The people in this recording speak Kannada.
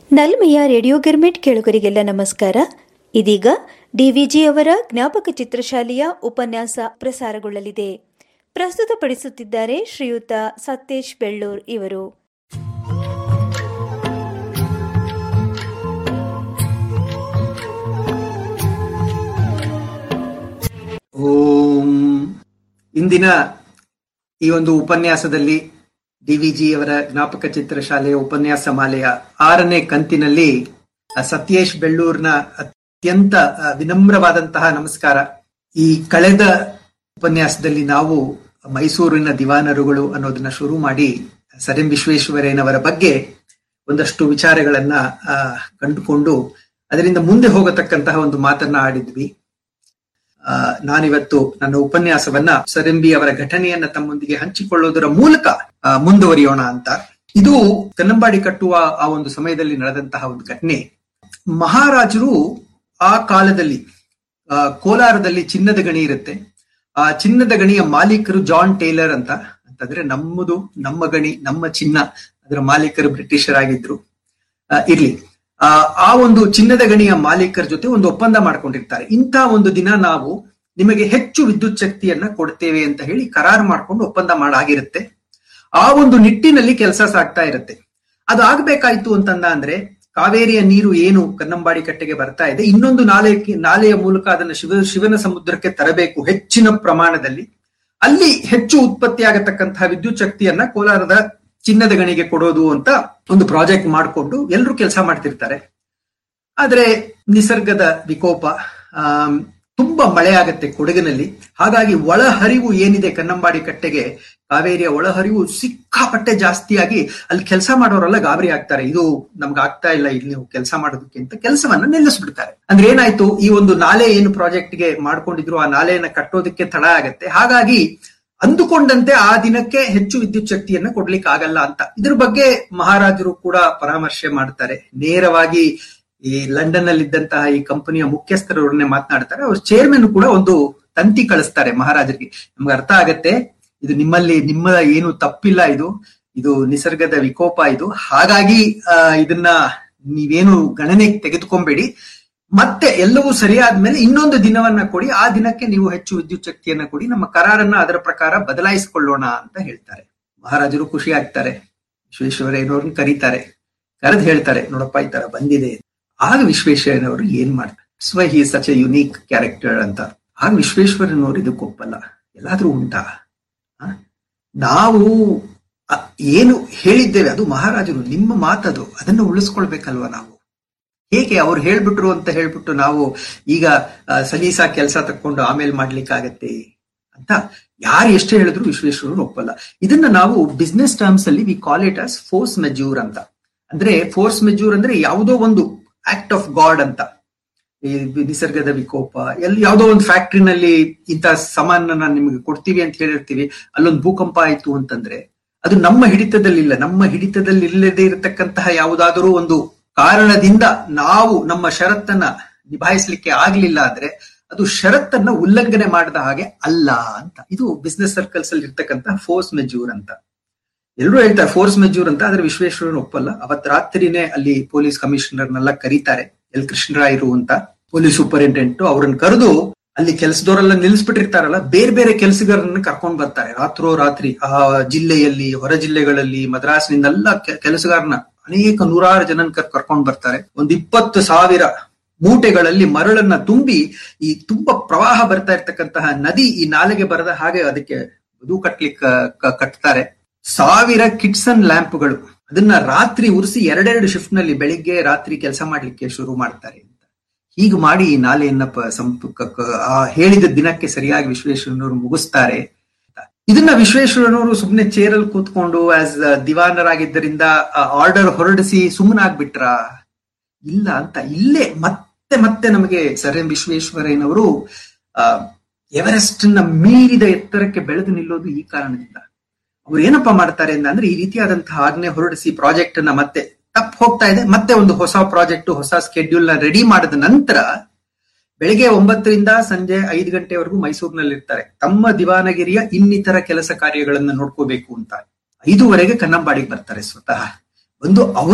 ನಲ್ಮೆಯ ರೇಡಿಯೋ ಗಿರ್ಮಿಟ್ ಕೇಳುಗರಿಗೆಲ್ಲ ನಮಸ್ಕಾರ ಇದೀಗ ಡಿವಿಜಿ ಅವರ ಜ್ಞಾಪಕ ಚಿತ್ರಶಾಲೆಯ ಉಪನ್ಯಾಸ ಪ್ರಸಾರಗೊಳ್ಳಲಿದೆ ಪ್ರಸ್ತುತಪಡಿಸುತ್ತಿದ್ದಾರೆ ಶ್ರೀಯುತ ಸತೇಶ್ ಬೆಳ್ಳೂರ್ ಇವರು ಓಂ ಇಂದಿನ ಈ ಒಂದು ಉಪನ್ಯಾಸದಲ್ಲಿ ಡಿವಿಜಿ ಅವರ ಜ್ಞಾಪಕ ಚಿತ್ರಶಾಲೆಯ ಉಪನ್ಯಾಸ ಮಾಲೆಯ ಆರನೇ ಕಂತಿನಲ್ಲಿ ಆ, ಸತ್ಯೇಶ್ ಬೆಳ್ಳೂರ್ನ ಅತ್ಯಂತ ಆ, ವಿನಮ್ರವಾದಂತಹ ನಮಸ್ಕಾರ ಈ ಕಳೆದ ಉಪನ್ಯಾಸದಲ್ಲಿ ನಾವು ಮೈಸೂರಿನ ದಿವಾನರುಗಳು ಅನ್ನೋದನ್ನ ಶುರು ಮಾಡಿ ಸರ್ ಎಂ ವಿಶ್ವೇಶ್ವರಯ್ಯನವರ ಬಗ್ಗೆ ಒಂದಷ್ಟು ವಿಚಾರಗಳನ್ನ ಆ, ಕಂಡುಕೊಂಡು ಅದರಿಂದ ಮುಂದೆ ಹೋಗತಕ್ಕಂತಹ ಒಂದು ಮಾತನ್ನ ಆಡಿದ್ವಿ ಆ, ನಾನಿವತ್ತು ನನ್ನ ಉಪನ್ಯಾಸವನ್ನ ಸರಂಬಿ ಅವರ ಘಟನೆಯನ್ನ ತಮ್ಮೊಂದಿಗೆ ಹಂಚಿಕೊಳ್ಳುವುದರ ಮೂಲಕ ಆ, ಮುಂದುವರಿಯೋಣ ಅಂತ ಇದು ಕನ್ನಂಬಾಡಿ ಕಟ್ಟುವ ಆ ಒಂದು ಸಮಯದಲ್ಲಿ ನಡೆದಂತಹ ಒಂದು ಘಟನೆ ಮಹಾರಾಜರು ಆ ಕಾಲದಲ್ಲಿ ಆ, ಕೋಲಾರದಲ್ಲಿ ಚಿನ್ನದ ಗಣಿ ಇರುತ್ತೆ ಆ ಚಿನ್ನದ ಗಣಿಯ ಮಾಲೀಕರು ಜಾನ್ ಟೇಲರ್ ಅಂತ ಅಂತಂದ್ರೆ ನಮ್ಮದು ನಮ್ಮ ಗಣಿ ನಮ್ಮ ಚಿನ್ನ ಅದರ ಮಾಲೀಕರು ಬ್ರಿಟಿಷರಾಗಿದ್ರು ಆ, ಇರ್ಲಿ ಆ ಆ ಒಂದು ಚಿನ್ನದ ಗಣಿಯ ಮಾಲೀಕರ ಜೊತೆ ಒಂದು ಒಪ್ಪಂದ ಮಾಡ್ಕೊಂಡಿರ್ತಾರೆ ಇಂಥ ಒಂದು ದಿನ ನಾವು ನಿಮಗೆ ಹೆಚ್ಚು ವಿದ್ಯುತ್ ಶಕ್ತಿಯನ್ನ ಕೊಡ್ತೇವೆ ಅಂತ ಹೇಳಿ ಕರಾರು ಮಾಡ್ಕೊಂಡು ಒಪ್ಪಂದ ಮಾಡಾಗಿರುತ್ತೆ ಆ ಒಂದು ನಿಟ್ಟಿನಲ್ಲಿ ಕೆಲಸ ಸಾಗ್ತಾ ಇರುತ್ತೆ ಅದು ಆಗ್ಬೇಕಾಯ್ತು ಅಂತಂದ ಅಂದ್ರೆ ಕಾವೇರಿಯ ನೀರು ಏನು ಕನ್ನಂಬಾಡಿ ಕಟ್ಟೆಗೆ ಬರ್ತಾ ಇದೆ ಇನ್ನೊಂದು ನಾಲೆ ನಾಲೆಯ ಮೂಲಕ ಅದನ್ನ ಶಿವ ಶಿವನ ಸಮುದ್ರಕ್ಕೆ ತರಬೇಕು ಹೆಚ್ಚಿನ ಪ್ರಮಾಣದಲ್ಲಿ ಅಲ್ಲಿ ಹೆಚ್ಚು ಉತ್ಪತ್ತಿ ಆಗತಕ್ಕಂತಹ ವಿದ್ಯುತ್ ಶಕ್ತಿಯನ್ನ ಕೋಲಾರದ ಚಿನ್ನದ ಗಣಿಗೆ ಕೊಡೋದು ಅಂತ ಒಂದು ಪ್ರಾಜೆಕ್ಟ್ ಮಾಡಿಕೊಂಡು ಎಲ್ಲರೂ ಕೆಲಸ ಮಾಡ್ತಿರ್ತಾರೆ ಆದ್ರೆ ನಿಸರ್ಗದ ವಿಕೋಪ ಆಮ್, ತುಂಬಾ ಮಳೆ ಆಗತ್ತೆ ಕೊಡಗಿನಲ್ಲಿ ಹಾಗಾಗಿ ಒಳಹರಿವು ಏನಿದೆ ಕನ್ನಂಬಾಡಿ ಕಟ್ಟೆಗೆ ಕಾವೇರಿಯ ಒಳಹರಿವು ಸಿಕ್ಕಾಪಟ್ಟೆ ಜಾಸ್ತಿಯಾಗಿ ಅಲ್ಲಿ ಕೆಲಸ ಮಾಡೋರೆಲ್ಲ ಗಾಬರಿ ಆಗ್ತಾರೆ ಇದು ನಮ್ಗೆ ಆಗ್ತಾ ಇಲ್ಲ ಇಲ್ಲಿ ನೀವು ಕೆಲಸ ಮಾಡೋದಕ್ಕೆ ಅಂತ ಕೆಲಸವನ್ನ ನಿಲ್ಲಿಸ್ಬಿಡ್ತಾರೆ ಅಂದ್ರೆ ಏನಾಯ್ತು ಈ ಒಂದು ನಾಲೆ ಏನು ಪ್ರಾಜೆಕ್ಟ್ಗೆ ಮಾಡ್ಕೊಂಡಿದ್ರು ಆ ನಾಲೆಯನ್ನ ಕಟ್ಟೋದಕ್ಕೆ ತಡ ಆಗತ್ತೆ ಹಾಗಾಗಿ ಅಂದುಕೊಂಡಂತೆ ಆ ದಿನಕ್ಕೆ ಹೆಚ್ಚು ವಿದ್ಯುತ್ ಶಕ್ತಿಯನ್ನ ಕೊಡ್ಲಿಕ್ಕೆ ಆಗಲ್ಲ ಅಂತ ಇದ್ರ ಬಗ್ಗೆ ಮಹಾರಾಜರು ಕೂಡ ಪರಾಮರ್ಶೆ ಮಾಡ್ತಾರೆ ನೇರವಾಗಿ ಈ ಲಂಡನ್ ಅಲ್ಲಿ ಇದ್ದಂತಹ ಈ ಕಂಪನಿಯ ಮುಖ್ಯಸ್ಥರವ್ರನ್ನೇ ಮಾತನಾಡ್ತಾರೆ ಅವ್ರ ಚೇರ್ಮನ್ ಕೂಡ ಒಂದು ತಂತಿ ಕಳಿಸ್ತಾರೆ ಮಹಾರಾಜರಿಗೆ ನಮ್ಗೆ ಅರ್ಥ ಆಗತ್ತೆ ಇದು ನಿಮ್ಮಲ್ಲಿ ನಿಮ್ಮ ಏನು ತಪ್ಪಿಲ್ಲ ಇದು ಇದು ನಿಸರ್ಗದ ವಿಕೋಪ ಇದು ಹಾಗಾಗಿ ಆ, ಇದನ್ನ ನೀವೇನು ಗಣನೆಗೆ ತೆಗೆದುಕೊಂಬೇಡಿ ಮತ್ತೆ ಎಲ್ಲವೂ ಸರಿಯಾದ್ಮೇಲೆ ಇನ್ನೊಂದು ದಿನವನ್ನ ಕೊಡಿ ಆ ದಿನಕ್ಕೆ ನೀವು ಹೆಚ್ಚು ವಿದ್ಯುತ್ ಶಕ್ತಿಯನ್ನ ಕೊಡಿ ನಮ್ಮ ಕರಾರನ್ನ ಅದರ ಪ್ರಕಾರ ಬದಲಾಯಿಸಿಕೊಳ್ಳೋಣ ಅಂತ ಹೇಳ್ತಾರೆ ಮಹಾರಾಜರು ಖುಷಿ ಆಗ್ತಾರೆ ವಿಶ್ವೇಶ್ವರಯ್ಯನವ್ರನ್ನ ಕರೀತಾರೆ ಕರೆದು ಹೇಳ್ತಾರೆ ನೋಡಪ್ಪ ಈ ತರ ಬಂದಿದೆ ಆಗ ವಿಶ್ವೇಶ್ವರಯ್ಯನವರು ಏನ್ ಮಾಡ್ತಾರೆ so he such a unique character ಅಂತ ಆಗ ವಿಶ್ವೇಶ್ವರಯ್ಯನವರು ಇದಕ್ಕೆ ಒಪ್ಪಲ್ಲ ಎಲ್ಲಾದ್ರೂ ಉಂಟಾ ಆ? ನಾವು ಅ- ಏನು ಹೇಳಿದ್ದೇವೆ ಅದು ಮಹಾರಾಜರು ನಿಮ್ಮ ಮಾತದು ಅದನ್ನು ಉಳಿಸ್ಕೊಳ್ಬೇಕಲ್ವಾ ನಾವು ಹೇಗೆ ಅವ್ರು ಹೇಳ್ಬಿಟ್ರು ಅಂತ ಹೇಳ್ಬಿಟ್ಟು ನಾವು ಈಗ ಆ, ಸಲೀಸಾ ಕೆಲಸ ತಕ್ಕೊಂಡು ಆಮೇಲೆ ಮಾಡ್ಲಿಕ್ಕಾಗತ್ತೆ ಅಂತ ಯಾರು ಎಷ್ಟೇ ಹೇಳಿದ್ರು ವಿಶ್ವೇಶ್ವರರು ಒಪ್ಪಲ್ಲ ಇದನ್ನ ನಾವು ಬಿಸ್ನೆಸ್ ಟರ್ಮ್ಸ್ ಅಲ್ಲಿ we call it as force majeure ಅಂತ ಅಂದ್ರೆ ಫೋರ್ಸ್ ಮೆಜ್ಯೂರ್ ಅಂದ್ರೆ ಯಾವುದೋ ಒಂದು ಆಕ್ಟ್ ಆಫ್ ಗಾಡ್ ಅಂತ ಈ ನಿಸರ್ಗದ ವಿಕೋಪ ಎಲ್ಲಿ ಯಾವುದೋ ಒಂದು ಫ್ಯಾಕ್ಟ್ರಿನಲ್ಲಿ ಇಂಥ ಸಾಮಾನನ್ನ ನಿಮಗೆ ಕೊಡ್ತೀವಿ ಅಂತ ಹೇಳಿರ್ತೀವಿ ಅಲ್ಲೊಂದು ಭೂಕಂಪ ಆಯ್ತು ಅಂತಂದ್ರೆ ಅದು ನಮ್ಮ ಹಿಡಿತದಲ್ಲಿಲ್ಲ ನಮ್ಮ ಹಿಡಿತದಲ್ಲಿ ಇಲ್ಲದೆ ಇರತಕ್ಕಂತಹ ಯಾವುದಾದರೂ ಒಂದು ಕಾರಣದಿಂದ ನಾವು ನಮ್ಮ ಷರತ್ತನ್ನ ನಿಭಾಯಿಸಲಿಕ್ಕೆ ಆಗ್ಲಿಲ್ಲ ಅಂದ್ರೆ ಅದು ಷರತ್ತನ್ನ ಉಲ್ಲಂಘನೆ ಮಾಡಿದ ಹಾಗೆ ಅಲ್ಲ ಅಂತ ಇದು ಬಿಸ್ನೆಸ್ ಸರ್ಕಲ್ಸ್ ಅಲ್ಲಿ ಇರ್ತಕ್ಕಂತಹ ಫೋರ್ಸ್ ಮೆಜ್ಯೂರ್ ಅಂತ ಎಲ್ಲರೂ ಹೇಳ್ತಾರೆ ಫೋರ್ಸ್ ಮೆಜ್ಯೂರ್ ಅಂತ ಆದ್ರೆ ವಿಶ್ವೇಶ್ವರನ್ ಒಪ್ಪಲ್ಲ ಅವತ್ ರಾತ್ರಿನೇ ಅಲ್ಲಿ ಪೊಲೀಸ್ ಕಮಿಷನರ್ನೆಲ್ಲ ಕರೀತಾರೆ ಎಲ್ ಕೃಷ್ಣರಾಯರು ಅಂತ ಪೊಲೀಸ್ ಸೂಪರಿಂಟೆಂಡೆಂಟ್ ಅವ್ರನ್ನ ಕರೆದು ಅಲ್ಲಿ ಕೆಲಸದವರೆಲ್ಲ ನಿಲ್ಲಿಸ್ಬಿಟ್ಟಿರ್ತಾರಲ್ಲ ಬೇರೆ ಬೇರೆ ಕೆಲಸಗಾರರನ್ನ ಕರ್ಕೊಂಡ್ ಬರ್ತಾರೆ ರಾತ್ರೋ ರಾತ್ರಿ ಆ ಜಿಲ್ಲೆಯಲ್ಲಿ ಹೊರ ಜಿಲ್ಲೆಗಳಲ್ಲಿ ಮದ್ರಾಸ್ನಿಂದೆಲ್ಲ ಕೆ- ಕೆಲಸಗಾರನ ಅನೇಕ ನೂರಾರು ಜನನ್ ಕರ್ ಕರ್ಕೊಂಡ್ ಬರ್ತಾರೆ ಒಂದ್ ಇಪ್ಪತ್ತು ಸಾವಿರ ಮೂಟೆಗಳಲ್ಲಿ ಮರಳನ್ನ ತುಂಬಿ ಈ ತುಂಬಾ ಪ್ರವಾಹ ಬರ್ತಾ ಇರ್ತಕ್ಕಂತಹ ನದಿ ಈ ನಾಲೆಗೆ ಬರದ ಹಾಗೆ ಅದಕ್ಕೆ ಬದು ಕಟ್ಲಿಕ್ಕೆ ಕ- ಕಟ್ತಾರೆ ಸಾವಿರ ಕಿಟ್ಸನ್ ಲ್ಯಾಂಪ್ಗಳು ಅದನ್ನ ರಾತ್ರಿ ಉರಿಸಿ ಎರಡೆರಡು ಶಿಫ್ಟ್ ನಲ್ಲಿ ಬೆಳಿಗ್ಗೆ ರಾತ್ರಿ ಕೆಲಸ ಮಾಡ್ಲಿಕ್ಕೆ ಶುರು ಮಾಡ್ತಾರೆ ಅಂತ ಹೀಗೆ ಮಾಡಿ ಈ ನಾಲೆಯನ್ನ ಪ- ಸಂಪ ಕ- ಕ- ಆ ಹೇಳಿದ ದಿನಕ್ಕೆ ಸರಿಯಾಗಿ ವಿಶ್ವೇಶ್ವರನವರು ಮುಗಿಸ್ತಾರೆ ಇದನ್ನ ವಿಶ್ವೇಶ್ವರನವರು ಸುಮ್ಮನೆ ಚೇರಲ್ಲಿ ಕೂತ್ಕೊಂಡು ಆಸ್ ದಿವಾನರಾಗಿದ್ದರಿಂದ ಆರ್ಡರ್ ಹೊರಡಿಸಿ ಸುಮ್ಮನಾಗ್ಬಿಟ್ರ ಇಲ್ಲ ಅಂತ ಇಲ್ಲೇ ಮತ್ತೆ ಮತ್ತೆ ನಮಗೆ ಸರ್ ಎಂ ವಿಶ್ವೇಶ್ವರಯ್ಯನವರು ಆ ಎವರೆಸ್ಟ್ ನ ಮೀರಿದ ಎತ್ತರಕ್ಕೆ ಬೆಳೆದು ನಿಲ್ಲೋದು ಈ ಕಾರಣದಿಂದ ಅವ್ರು ಏನಪ್ಪಾ ಮಾಡ್ತಾರೆ ಅಂದ್ರೆ ಈ ರೀತಿಯಾದಂತಹ ಆಜ್ಞೆ ಹೊರಡಿಸಿ ಪ್ರಾಜೆಕ್ಟ್ ನ ಮತ್ತೆ ತಪ್ಪು ಹೋಗ್ತಾ ಇದೆ ಮತ್ತೆ ಒಂದು ಹೊಸ ಪ್ರಾಜೆಕ್ಟ್ ಹೊಸ ಸ್ಕೆಡ್ಯೂಲ್ ನ ರೆಡಿ ಮಾಡಿದ ನಂತರ ಬೆಳಿಗ್ಗೆ ಒಂಬತ್ತರಿಂದ ಸಂಜೆ ಐದು ಗಂಟೆವರೆಗೂ ಮೈಸೂರಿನಲ್ಲಿ ಇರ್ತಾರೆ ತಮ್ಮ ದಿವಾನಗಿರಿಯ ಇನ್ನಿತರ ಕೆಲಸ ಕಾರ್ಯಗಳನ್ನ ನೋಡ್ಕೋಬೇಕು ಅಂತ ಐದುವರೆಗೆ ಕನ್ನಂಬಾಡಿಗೆ ಬರ್ತಾರೆ ಸ್ವತಃ ಒಂದು ಅವರು